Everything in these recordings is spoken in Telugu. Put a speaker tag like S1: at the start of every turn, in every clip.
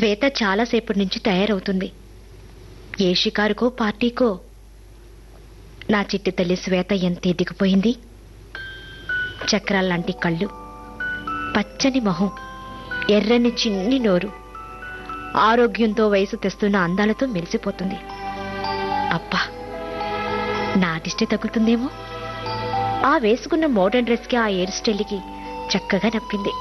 S1: శ్వేత చాలాసేపటి నుంచి తయారవుతుంది ఏ షికారుకో పార్టీకో నా చిట్టి తల్లి శ్వేత ఎంత ఎదిగిపోయింది చక్రాల్లాంటి కళ్ళు పచ్చని మొహం ఎర్రని చిన్ని నోరు ఆరోగ్యంతో వయసు తెస్తున్న అందాలతో మెరిసిపోతుంది అబ్బా నాటిష్టే తగ్గుతుందేమో ఆ వేసుకున్న మోడర్న్ డ్రెస్కి ఆ హెయిర్ స్టైల్కి చక్కగా నప్పింది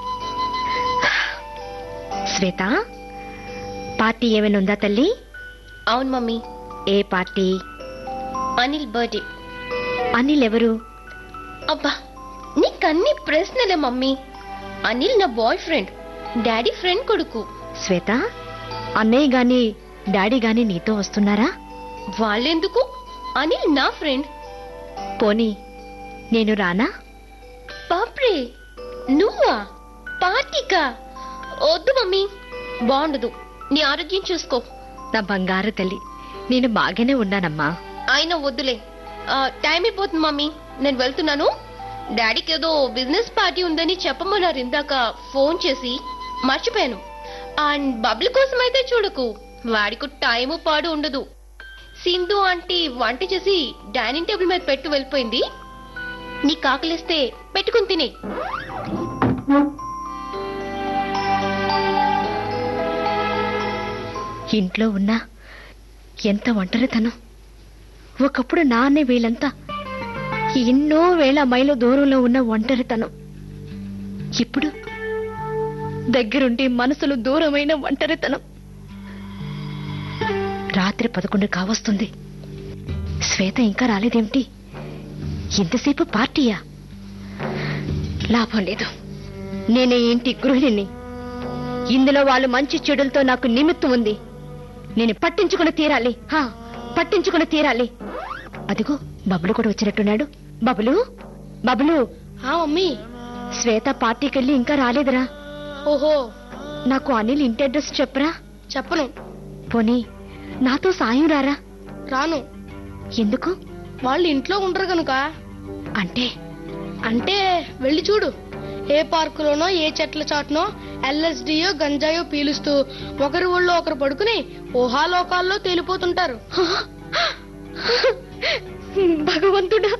S1: శ్వేత పార్టీ ఏమైనా ఉందా తల్లి
S2: అవును మమ్మీ
S1: ఏ పార్టీ
S2: అనిల్ బర్త్డే
S1: అనిల్ ఎవరు
S2: అబ్బా నీకన్ని ప్రశ్నలే మమ్మీ అనిల్ నా బాయ్ ఫ్రెండ్ డాడీ ఫ్రెండ్ కొడుకు
S1: శ్వేత అన్నయ్య గాని డాడీ గాని నీతో వస్తున్నారా
S2: వాళ్ళెందుకు అనిల్ నా ఫ్రెండ్
S1: పోనీ నేను రానా
S2: బాప్రే నువ్వా పార్టీకా వద్దు మమ్మీ బాగుండదు నీ ఆరోగ్యం చూసుకో
S1: నా బంగారు తల్లి నేను బాగానే ఉన్నానమ్మా
S2: అయినా వద్దులే ఆ, టైం అయిపోతుంది మమ్మీ నేను వెళ్తున్నాను డాడీకి ఏదో బిజినెస్ పార్టీ ఉందని చెప్పమన్నారు ఇందాక ఫోన్ చేసి మర్చిపోయాను అండ్ బబ్లు కోసం అయితే చూడకు వాడికి టైము పాడు ఉండదు సింధు ఆంటీ వంట చేసి డైనింగ్ టేబుల్ మీద పెట్టు వెళ్ళిపోయింది నీ కాకలిస్తే పెట్టుకుని తినే
S1: ఇంట్లో ఉన్నా ఎంత ఒంటరితనం ఒకప్పుడు నాన్నే వీళ్ళంతా ఎన్నో వేల మైలు దూరంలో ఉన్న ఒంటరితనం ఇప్పుడు దగ్గరుండి మనసులు దూరమైన ఒంటరితనం రాత్రి పదకొండు కావస్తుంది శ్వేత ఇంకా రాలేదేమిటి ఇంతసేపు పార్టీయా లాభం లేదు నేనే ఇంటి గృహిణిని ఇందులో వాళ్ళు మంచి చెడులతో నాకు నిమిత్తం ఉంది నేను పట్టించుకుని తీరాలి హా పట్టించుకుని తీరాలి అదిగో బబులు కూడా వచ్చినట్టున్నాడు బబులు బబులు
S2: ఆ మమ్మీ
S1: శ్వేత పార్టీకెళ్ళి ఇంకా రాలేదురా
S2: ఓహో
S1: నాకు అనిల్ ఇంటి అడ్రస్ చెప్పరా
S2: చెప్పను
S1: పోనీ నాతో సాయం రారా
S2: రాను
S1: ఎందుకు
S2: వాళ్ళు ఇంట్లో ఉండరు కనుక
S1: అంటే
S2: అంటే వెళ్ళి చూడు ఏ పార్కులోనో ఏ చెట్ల చాటునో ఎల్ఎస్డియో గంజాయో పీలుస్తూ ఒకరి ఊళ్ళో ఒకరు పడుకుని ఊహాలోకాల్లో తేలిపోతుంటారు
S1: భగవంతుడా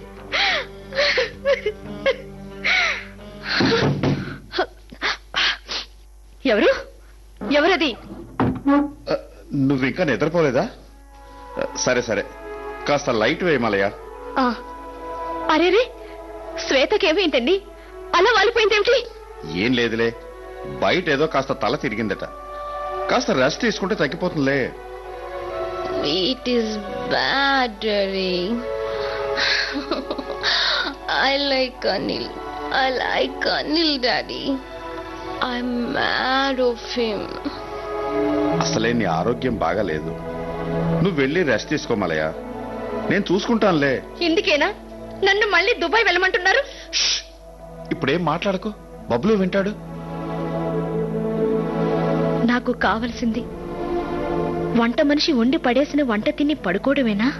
S1: ఎవరు ఎవరది
S3: అ, నువ్వు ఇంకా నిద్రపోలేదా అ, సరే సరే కాస్త లైట్ వేయమలయ్యా
S1: ఆ, అరేరే శ్వేతకేమేంటండి అలా వాలిపోయిందేమిటి
S3: ఏం లేదులే బయట ఏదో కాస్త తల తిరిగిందట కాస్త రెస్ట్ తీసుకుంటే తగ్గిపోతుందిలే
S2: it is bad daddy I like Anil I like Anil daddy I mad of him
S3: అసలే నీ ఆరోగ్యం బాగాలేదు నువ్వు వెళ్ళి రెస్ట్ తీసుకోమలయ్యా నేను చూసుకుంటానులే
S1: ఇందుకేనా నన్ను మళ్ళీ దుబాయ్ వెళ్ళమంటున్నారు
S3: ఇప్పుడేం మాట్లాడకు బబ్లు వింటాడు
S1: నాకు కావలసింది వంట మనిషి వండి పడేసిన వంట తిని పడుకోవడమేనా